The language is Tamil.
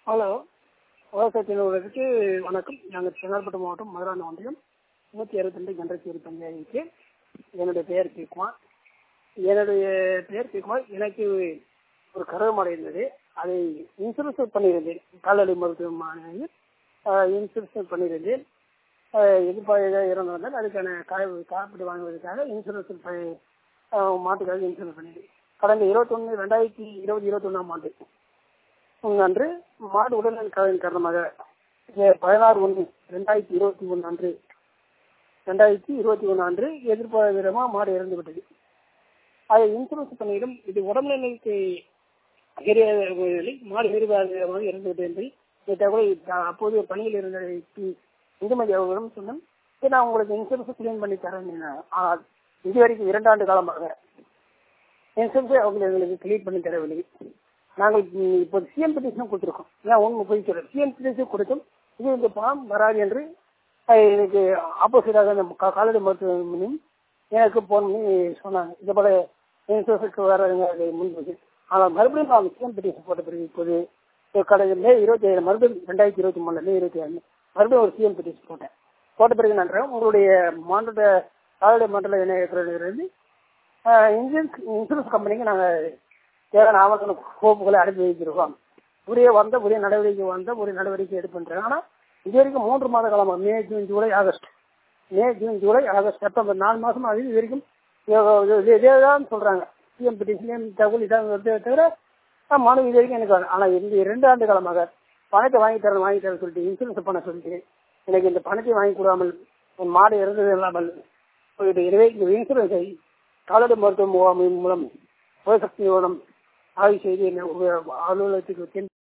ஹலோ விவசாயத்தினர்களுக்கு வணக்கம் நாங்கள் செங்கல்பட்டு மாவட்டம் மதுராந்த ஒன்றியம் நூற்றி அறுபத்தி கண்டச்சேரி பஞ்சாயத்து என்னுடைய பெயர் கேக்குமார் என்னுடைய பெயர் கேக்குமார் எனக்கு ஒரு கறவை மாடு இருந்தது அதை இன்சூரன்ஸ் பண்ணியிருந்தேன் கால்நடை மருத்துவமனையில் இன்சூரன்ஸ் பண்ணியிருந்தேன் எதிர்பார்க்க இறந்து அதுக்கான காய காப்பீடு வாங்குவதற்காக இன்சூரன்ஸ் மாட்டுக்காக இன்சூரன்ஸ் பண்ணியிருந்தேன் கடந்த இருபத்தொன்று ரெண்டாயிரத்தி இருபது இருபத்தொன்னாம் ஆண்டு அன்று மாடு உடல்நல காரணமாக பதினாறு ஒன்று ரெண்டாயிரத்தி இருபத்தி ஒன்று அன்று ரெண்டாயிரத்தி இருபத்தி ஒன்று அன்று எதிர்பாராத விதமாக மாடு இறந்து விட்டது அதை இன்சூரன்ஸ் பண்ணியிடம் இது உடல்நிலைக்கு மாடு எதிர்பாராத விதமாக இறந்து விட்டது என்று இந்த தகவலை அப்போது பணியில் இருந்த இந்துமதி அவர்களிடம் சொன்னேன் நான் உங்களுக்கு இன்சூரன்ஸ் கிளீன் பண்ணி தரேன் ஆனால் இதுவரைக்கும் இரண்டாண்டு காலமாக இன்சூரன்ஸை அவங்க எங்களுக்கு கிளியர் பண்ணி தரவில்லை நாங்கள் இப்போ சிஎம் பெட்டிஷன் கொடுத்துருக்கோம் ஏன் ஒன்று போய் சொல்கிறேன் சிஎம் பெட்டிஷன் கொடுத்தோம் இது இந்த பணம் வராது என்று எனக்கு ஆப்போசிட்டாக அந்த கால்நடை மருத்துவமனையும் எனக்கு ஃபோன் பண்ணி சொன்னாங்க இது போல இன்சூரன்ஸுக்கு வராதுங்க அது முன்பு ஆனால் மறுபடியும் நான் சிஎம் பெட்டிஷன் போட்ட பிறகு இப்போது கடந்த மே இருபத்தி ஏழு மறுபடியும் ரெண்டாயிரத்தி இருபத்தி மூணு மே இருபத்தி ஏழு மறுபடியும் ஒரு சிஎம் பெட்டிஷன் போட்டேன் போட்ட பிறகு நான் உங்களுடைய மாநில கால்நடை மண்டல இணையத்திலிருந்து இன்சூரன்ஸ் இன்சூரன்ஸ் கம்பெனிக்கு நாங்கள் தேவையான ஆவண கோப்புகளை அனுப்பி வைத்திருக்கோம் உரிய வந்த உரிய நடவடிக்கை வந்த உரிய நடவடிக்கை எடுப்புன்றேன் ஆனால் இது வரைக்கும் மூன்று மாத காலமாக May June July August May June July August September நாலு மாதம் அது இது வரைக்கும் இதே தான் சொல்கிறாங்க சிஎம் பெட்டிஷன் தகவல் இதான் தவிர மனு இது வரைக்கும் எனக்கு ஆனால் இந்த ரெண்டு ஆண்டு காலமாக பணத்தை வாங்கி தரேன் வாங்கி தரேன் சொல்லிட்டு இன்சூரன்ஸ் பண்ண சொல்லிட்டு எனக்கு இந்த பணத்தை வாங்கி கொடாமல் என் மாடு இறந்தது இல்லாமல் போயிட்டு எனவே இந்த இன்சூரன்ஸை கால்நடை மருத்துவ முகாமின் மூலம் சிவசக்தி நிறுவனம் ஆய்வு செய்து அலுவலகத்துக்கு